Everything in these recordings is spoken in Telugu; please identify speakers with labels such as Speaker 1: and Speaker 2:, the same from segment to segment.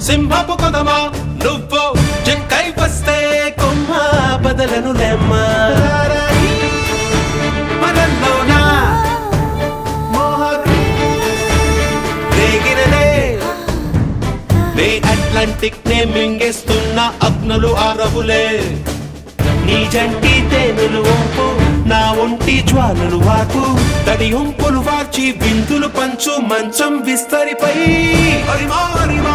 Speaker 1: సింహపు కొదమా నువ్వు జంకై వస్తే కొమ్మ బదలను లెమ్మా మనల్లోనా మోహకు రేగినదే రే అట్లాంటిక్ నే మింగేస్తున్న అగ్నులు ఆరవులే నీ జంటి తేనెలు వంపు నా ఒంటి జ్వాలలు వాకు తడి ఉంపులు వాచి బిందులు పంచు మంచం విస్తరిపై హరిమా హరిమా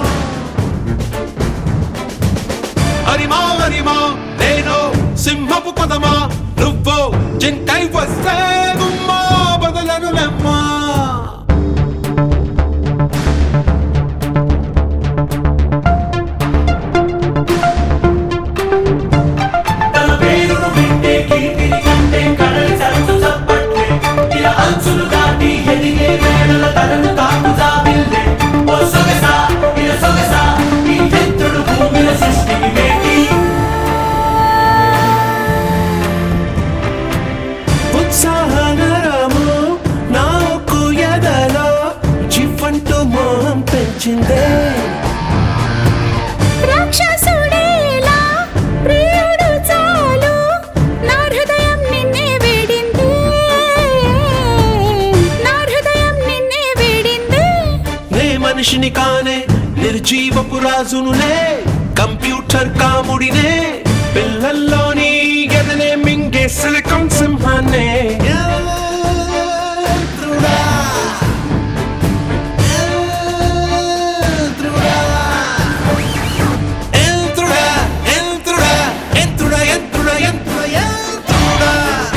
Speaker 1: హరిమా హరిమా నేను సింహపు పదమా నువ్వు జింకై వస్తే గుమ్మా బదలను లెమ్మా
Speaker 2: తన పేరును వింటే కీర్తిని కంటే కడలి సరస్సు చప్పట్లే ఇలా అంచులు దాటి ఎదిగే వేళల తనను తాకు జాబిల్లే ఓ సొగసా ఇలా సొగసా ఈ చంద్రుడు భూమిల సృష్టికి వేటి
Speaker 1: ఉత్సాహనరము నాకు ఎదలో జివ్వంటూ మోహం పెంచిందే
Speaker 3: రాక్షసుడేలా ప్రియుడు చాలు నా హృదయం నిన్నే వేడింది నా హృదయం నిన్నే వేడింది
Speaker 1: నే మనిషిని కానే నిర్జీవపు రాజునులే కంప్యూటర్ కాముడినే పిల్లల్లోని గదనే మింగే సిలికాన్ సింహాన్నే యంత్రుడా, యంత్రుడా, యంత్రుడా, యంత్రుడా, యంత్రుడా, యంత్రుడా, యంత్రుడా, యంత్రుడా.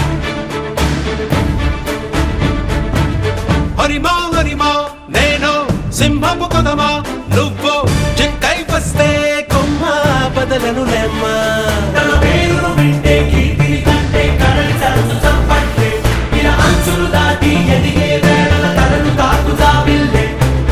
Speaker 1: హరిమా హరిమా నేను సింహపు కదమా నువ్వు జింకై వస్తే కొమ్మ బదలను లెమ్మా
Speaker 2: తన పేరును వింటే కీర్తిని కంటే కడలి సరస్సు చప్పట్లే ఇలా అంచులు దాటి ఎదిగే వేళల తనను తాకు జాబిల్లే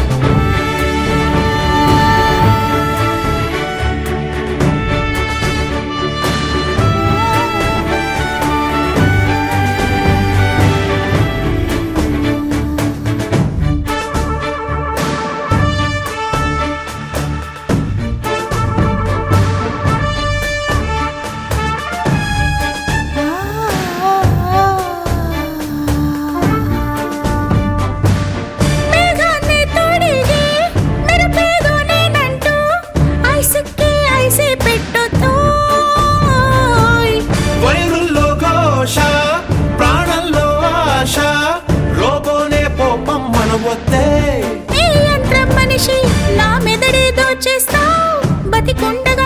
Speaker 3: మేఘాన్ని తొడిగి మెరుపేదో నేనంటూ ఐసుకి ఐసే పెట్టుతోయ్
Speaker 1: వైరుల్లో ఘోష ప్రాణంలో ఆశ లోపోనే పోపం మన వద్దే
Speaker 3: ఈ యంత్రం మనిషి నా మెదడే దోచేస్తావు బతికుండగా